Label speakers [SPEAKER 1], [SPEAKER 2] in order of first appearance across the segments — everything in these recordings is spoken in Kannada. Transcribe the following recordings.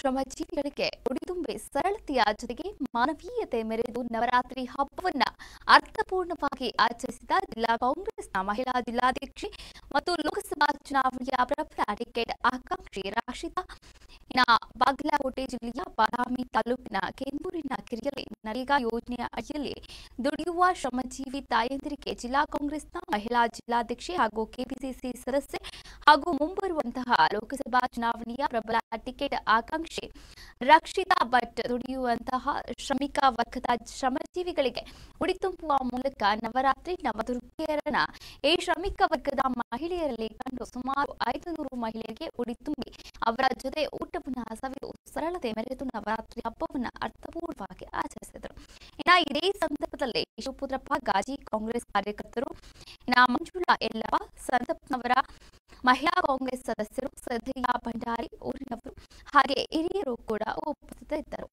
[SPEAKER 1] ಶ್ರಮಜೀವಿಗಳಿಗೆ ಉಡಿದುಂಬಿ ಸರಳತೆಯ ಜೊತೆಗೆ ಮಾನವೀಯತೆ ಮೆರೆದು ನವರಾತ್ರಿ ಹಬ್ಬವನ್ನ ಅರ್ಥಪೂರ್ಣವಾಗಿ ಆಚರಿಸಿದ ಜಿಲ್ಲಾ ಕಾಂಗ್ರೆಸ್ನ ಮಹಿಳಾ ಜಿಲ್ಲಾಧ್ಯಕ್ಷೆ ಮತ್ತು ಲೋಕಸಭಾ ಚುನಾವಣೆಯ ಪ್ರಬಲ ಟಿಕೆಟ್ ಆಕಾಂಕ್ಷಿ ರಾಶಿದಾ ಇನ್ನ ಬಾಗಲಕೋಟೆ ಜಿಲ್ಲೆಯ ಬಾದಾಮಿ ತಾಲೂಕಿನ ಕೆಂದೂರಿನ ಕೆರೆಯಲ್ಲಿ ನರೇಗಾ ಯೋಜನೆಯ ಅಡಿಯಲ್ಲಿ ದುಡಿಯುವ ಶ್ರಮಜೀವಿ ತಾಯಂದಿರಿಗೆ ಜಿಲ್ಲಾ ಕಾಂಗ್ರೆಸ್ನ ಮಹಿಳಾ ಜಿಲ್ಲಾಧ್ಯಕ್ಷೆ ಹಾಗೂ ಕೆಪಿಸಿಸಿ ಸದಸ್ಯೆ ಹಾಗೂ ಮುಂಬರುವಂತಹ ಲೋಕಸಭಾ ಚುನಾವಣೆಯ ಪ್ರಬಲ ಟಿಕೆಟ್ ಆಕಾಂಕ್ಷಿ ರಕ್ಷಿತಾ ಭಟ್ ದುಡಿಯುವಂತಹ ಶ್ರಮಿಕ ವರ್ಗದ ಶ್ರಮಜೀವಿಗಳಿಗೆ ಉಡಿ ತುಂಬುವ ಮೂಲಕ ನವರಾತ್ರಿ ನವದುರ್ಗೆಯರನ್ನ ಈ ಶ್ರಮಿಕ ವರ್ಗದ ಮಹಿಳೆಯರಲ್ಲಿ ಕಂಡು ಸುಮಾರು ಐದು ನೂರು ಮಹಿಳೆಯರಿಗೆ ಉಡಿ ತುಂಬಿ ಅವರ ಜೊತೆ ಊಟವನ್ನ ಸವಿದು ಸರಳತೆ ಮೆರೆದು ನವರಾತ್ರಿ ಹಬ್ಬವನ್ನ ಅರ್ಥಪೂರ್ಣವಾಗಿ ಆಚರಿಸಿದರು ಇನ್ನ ಇದೇ ಸಂದರ್ಭದಲ್ಲಿ ಶಿವಪುತ್ರಪ್ಪ ಗಾಜಿ ಕಾಂಗ್ರೆಸ್ ಕಾರ್ಯಕರ್ತರು ಇನ್ನ ಮಂಜುಳಾ ಯಲ್ಲಪ್ಪ ಸಂದಪ್ನವರ ಮಹಿಳಾ ಕಾಂಗ್ರೆಸ್ ಸದಸ್ಯರು ಸದಯ್ಯ ಭಂಡಾರಿ ಊರಿನವರು ಹಾಗೆ ಹಿರಿಯರು ಕೂಡ ಉಪಸ್ಥಿತರಿದ್ದರು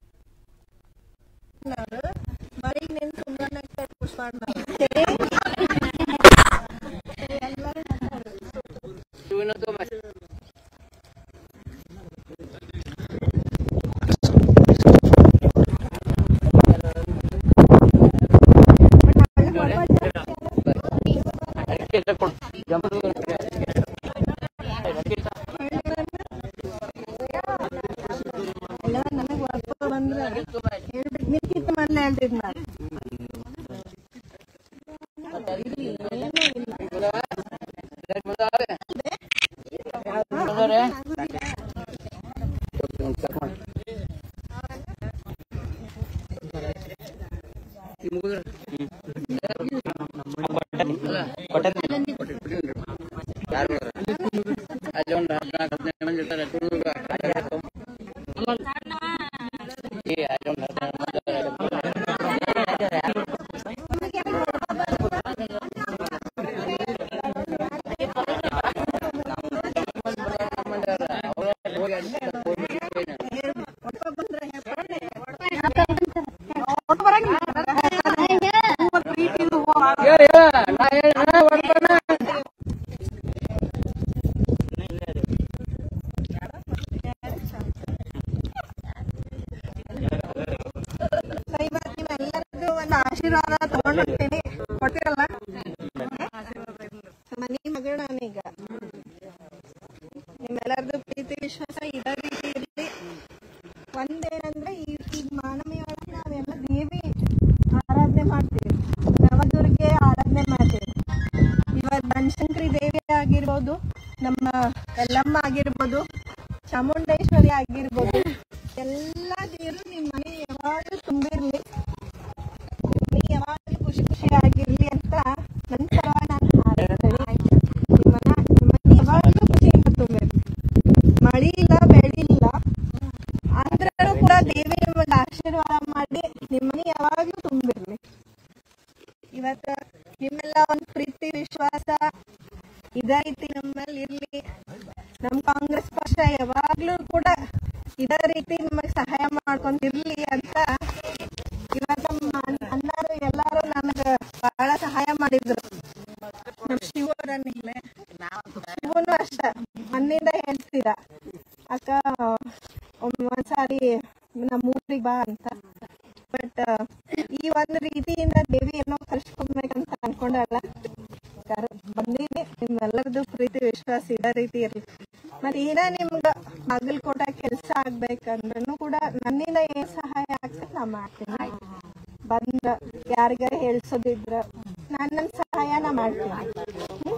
[SPEAKER 2] ಮರಿ ನಿನ್ ತುಂಬಾನೇ ಪುಷ್ಪ ಎಲ್ಲ ನನಗ್ ಒಪ್ಪ ಬಂದ್ರೆ ಹೇಳ್ಬೇಕು ನಿಮ್ಗಿಂತ ಮೊದ್ಲು ಹೇಳ್ತಿದ್ ನಾನು
[SPEAKER 3] ಅಲ್ಲಿ ಒಂದು ಹದಿನಾಲ್ಕು ಹದಿನೈದು ಮಂದಿ ಇರ್ತಾರೆ ತುಳುಗ ಏ ಅಲ್ಲಿ ಒಂದು ಹದಿನಾರು ಮಂದಿ
[SPEAKER 2] ಒಪ್ಪ ಬಂದ್ರೆ ಒಟ್ಟು ಬರಂಗಿಲ್ಲ ಪ್ರೀತಿದು ಇವತ್ತು ನಿಮ್ಮೆಲ್ಲರದ್ದು ಒಂದು ಆಶೀರ್ವಾದ ತಗೊಂಡಿರ್ತೀನಿ ಕೊಡ್ತೀರಲ್ಲ ಮನಿ ಮಗಳು ನಾನೀಗ ನಿಮ್ಮೆಲ್ಲರದ್ದು ಪ್ರೀತಿ ವಿಶ್ವಾಸ ಇದೇ ರೀತಿ ಇರಲಿ ಒಂದೇನಂದ್ರೆ ಈ ಈ ಮಾನವೀಯ ಒಳಗೆ ನಾವೆಲ್ಲ ದೇವಿ ಆರಾಧನೆ ಮಾಡ್ತೀವಿ ನವದುರ್ಗೆ ಆರಾಧನೆ ಮಾಡ್ತೀವಿ ಇವತ್ತು ಬನಶಂಕರಿ ದೇವಿ ಆಗಿರ್ಬೋದು ನಮ್ಮ ಎಲ್ಲಮ್ಮ ಆಗಿರ್ಬೋದು ಚಾಮುಂಡೇಶ್ವರಿ ಆಗಿರ್ಬೋದು ಎಲ್ಲ ದೇವರು ನಿಮ್ಮ ಮನೆ ಯಾವಾಗಲೂ ತುಂಬಿರ್ಲಿ ನೀವು ಯಾವಾಗಲೂ ಖುಷಿ ಖುಷಿಯಾಗಿರ್ಲಿ ಅಂತ ನನ್ನ ಪರವಾಗಿ ನಾನು ಹಾರೈಸ್ತೀನಿ. ನಿಮ್ಮನ್ನ ನಿಮ್ಮ ಮನೆ ಯಾವಾಗಲೂ ಖುಷಿಯಿಂದ ತುಂಬಿರ್ಲಿ ಮಳಿ ಇಲ್ಲ ಬೆಳಿ ಇಲ್ಲ ಆದ್ರೂ ಕೂಡ ದೇವಿ ನಿಮಗೆ ಆಶೀರ್ವಾದ ಮಾಡಿ ನಿಮ್ಮನೆ ಯಾವಾಗಲೂ ತುಂಬಿರ್ಲಿ ಇವತ್ತ ನಿಮ್ಮೆಲ್ಲ ಒಂದು ಪ್ರೀತಿ ವಿಶ್ವಾಸ ಇದೇ ರೀತಿ ನಮ್ಮಲ್ಲಿ ಇರ್ಲಿ ನಮ್ಮ ಕಾಂಗ್ರೆಸ್ ಪಕ್ಷ ಯಾವಾಗ್ಲೂ ಕೂಡ ಇದೇ ರೀತಿ ನಿಮಗೆ ಸಹಾಯ ಮಾಡ್ಕೊಂತಿರ್ಲಿ ಅಂತ ಇವತ್ತ ಅಣ್ಣಾರು ಎಲ್ಲಾರು ನನಗೆ ಬಹಳ ಸಹಾಯ ಮಾಡಿದ್ರು ನಮ್ಮ ಶಿವರನ್ನಿಲ್ಲ ಶಿವನು ಅಷ್ಟ ಮಣ್ಣಿಂದ ಹೇಳ್ತೀರ ಅಕ್ಕ ಒಮ್ಮೆ ಒಂದ್ಸಾರಿ ನಮ್ಮ ಊರಿಗೆ ಬಾ ಅಂತ ಬಟ್ ಈ ಒಂದು ರೀತಿಯಿಂದ ದೇವಿ ಏನೋ ಕರ್ಸ್ಕೊಬೇಕಂತ ಅನ್ಕೊಂಡಲ್ಲ ಕರ್- ಬಂದೀನಿ ನಿಮ್ಮೆಲ್ಲರದು ಪ್ರೀತಿ ವಿಶ್ವಾಸ ಇದೇ ರೀತಿ ಇರ್ಲಿ ಮತ್ತೆ ಏನ ನಿಮ್ಗ ಬಾಗಲಕೋಟ ಕೆಲಸ ಆಗ್ಬೇಕಂದ್ರೂ ಕೂಡ ನನ್ನಿಂದ ಏನ್ ಸಹಾಯ ಆಗ್ತದೆ ನಾ ಮಾಡ್ತೀನಿ ಬಂದ್ರ ಯಾರಿಗಾರ ಹೇಳ್ಸೋದಿದ್ರ ನಾನ್ ನನ್ನ ಸಹಾಯ ನಾ ಮಾಡ್ತೀನಿ ಹ್ಮ್?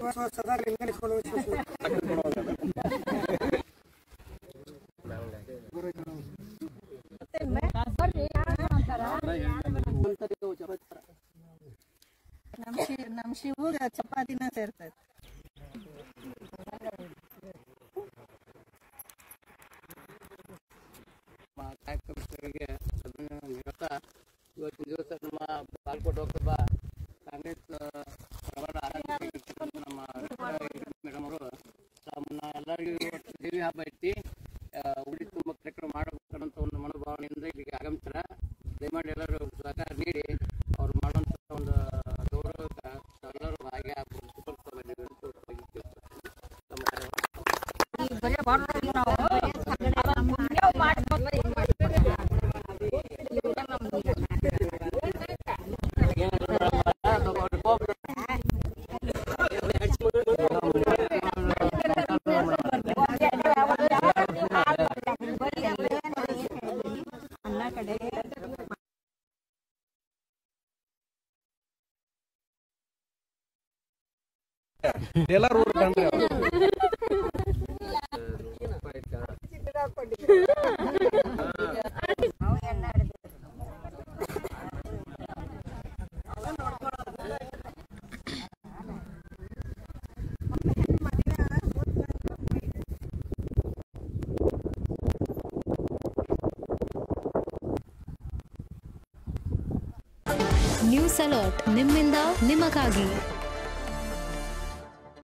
[SPEAKER 4] ವಿಶ್ವಾಸ ಸದಾ ಲಿಂಗನಿಸ್ಕೊಳ್ಳುವ ವಿಶ್ವಾಸ
[SPEAKER 2] ನಮ್ ಶಿ ನಮ್ ಶಿವು ಚಪಾತಿನ ಸೇರ್ತದೆ
[SPEAKER 3] ನಮ್ಮ ಕಾರ್ಯಕರ್ತರಿಗೆ ಅದನ್ನು ಹೇಳ್ತಾ ಇವತ್ತಿನ ದಿವಸ ನಮ್ಮ ಬಾಲ್ಕೋಟ್ ಲೋಕಸಭಾ ಕಾಂಗ್ರೆಸ್ ಪ್ರಬಲ ಆರಾಧಕರಾಗಿರ್ತಕ್ಕಂಥ ನಮ್ಮ ಮೇಡಮ್ ಅವರು ತಮ್ಮನ್ನ ಎಲ್ಲರಿಗೂ ಇವತ್ತು ದೇವಿ ಹಬ್ಬ ಐತಿ ಆ, ಉಡಿ ತುಂಬ ಕಾರ್ಯಕ್ರಮ ಮಾಡಬೇಕನ್ನೋ ಒಂದು ಮನೋಭಾವನೆಯಿಂದ ಇಲ್ಲಿಗೆ ಆಗಮಿಸ್ತಾರ ದಯಮಾಡಿ ಎಲ್ಲರೂ ಸಹಕಾರ ನೀಡಿ ಅವ್ರು ಮಾಡುವಂಥ ಒಂದು ಗೌರವಕ್ಕೆ ಎಲ್ಲರೂ ಭಾಗಿಯಾಗಬೇಕು ನಮ್ಮ ಕಾರ್ಯಕ್ರಮ
[SPEAKER 4] ಎಲ್ಲರೂ ಕಂಡ್ರೆ
[SPEAKER 5] ನ್ಯೂಸ್ ಅಲರ್ಟ್ ನಿಮ್ಮಿಂದ ನಿಮಗಾಗಿ